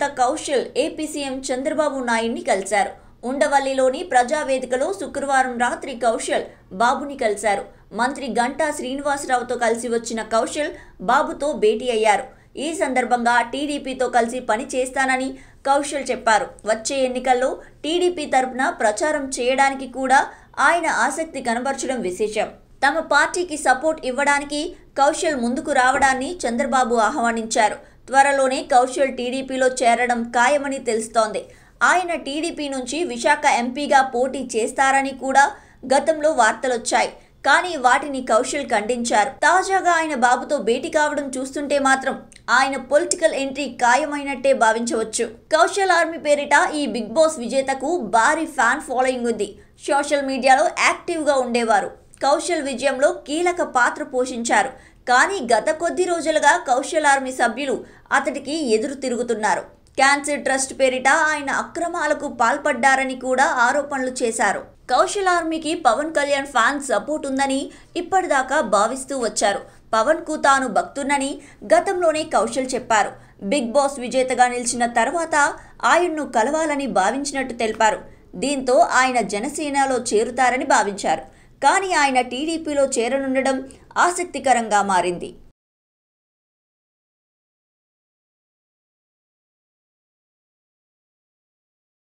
Kaushal AP CM Chandrababu నాయుడిని కలిశారు ఉండవల్లిలోని ప్రజావేదికలో శుక్రవారం రాత్రి కౌశల్ బాబుని కలిశారు మంత్రి గంటా శ్రీనివాసరావుతో కలిసి వచ్చిన కౌశల్ బాబుతో భేటీ అయ్యారు ఈ సందర్భంగా టీడీపీతో కలిసి పని చేస్తానని కౌశల్ చెప్పారు వచ్చే ఎన్నికల్లో టీడీపీ తరపున ప్రచారం చేయడానికి కూడా ఆయన ఆసక్తి కనబరచడం విశేషం తమ పార్టీకి సపోర్ట్ ఇవ్వడానికి కౌశల్ ముందుకు రావడాన్ని చంద్రబాబు ఆహ్వానించారు త్వరలోనే కౌశల్ టీడీపీలో చేరడం ఖాయమని తెలుస్తోంది ఆయన టీడీపీ నుంచి విశాఖ ఎంపీగా పోటీ చేస్తారని కూడా గతంలో వార్తలొచ్చాయి కానీ వాటిని కౌశల్ ఖండించారు తాజాగా ఆయన బాబుతో భేటీ కావడం చూస్తుంటే మాత్రం ఆయన పొలిటికల్ ఎంట్రీ ఖాయమైనట్టే భావించవచ్చు కౌశల్ ఆర్మీ పేరిట ఈ బిగ్ బాస్ విజేతకు భారీ ఫ్యాన్ ఫాలోయింగ్ ఉంది సోషల్ మీడియాలో యాక్టివ్గా ఉండేవారు కౌశల్ విజయంలో కీలక పాత్ర పోషించారు కానీ గత కొద్ది రోజులుగా కౌశల్ ఆర్మీ సభ్యులు అతడికి ఎదురు తిరుగుతున్నారు క్యాన్సర్ ట్రస్ట్ పేరిట ఆయన అక్రమాలకు పాల్పడ్డారని కూడా ఆరోపణలు చేశారు కౌశల్ ఆర్మీకి పవన్ కళ్యాణ్ ఫ్యాన్స్ సపోర్ట్ ఉందని ఇప్పటిదాకా భావిస్తూ వచ్చారు పవన్ కు తాను భక్తున్నని గతంలోనే కౌశల్ చెప్పారు బిగ్ బాస్ విజేతగా నిలిచిన తర్వాత ఆయన్ను కలవాలని భావించినట్టు తెలిపారు దీంతో ఆయన జనసేనలో చేరుతారని భావించారు కానీ ఆయన టీడీపీలో చేరనుండడం ఆసక్తికరంగా మారింది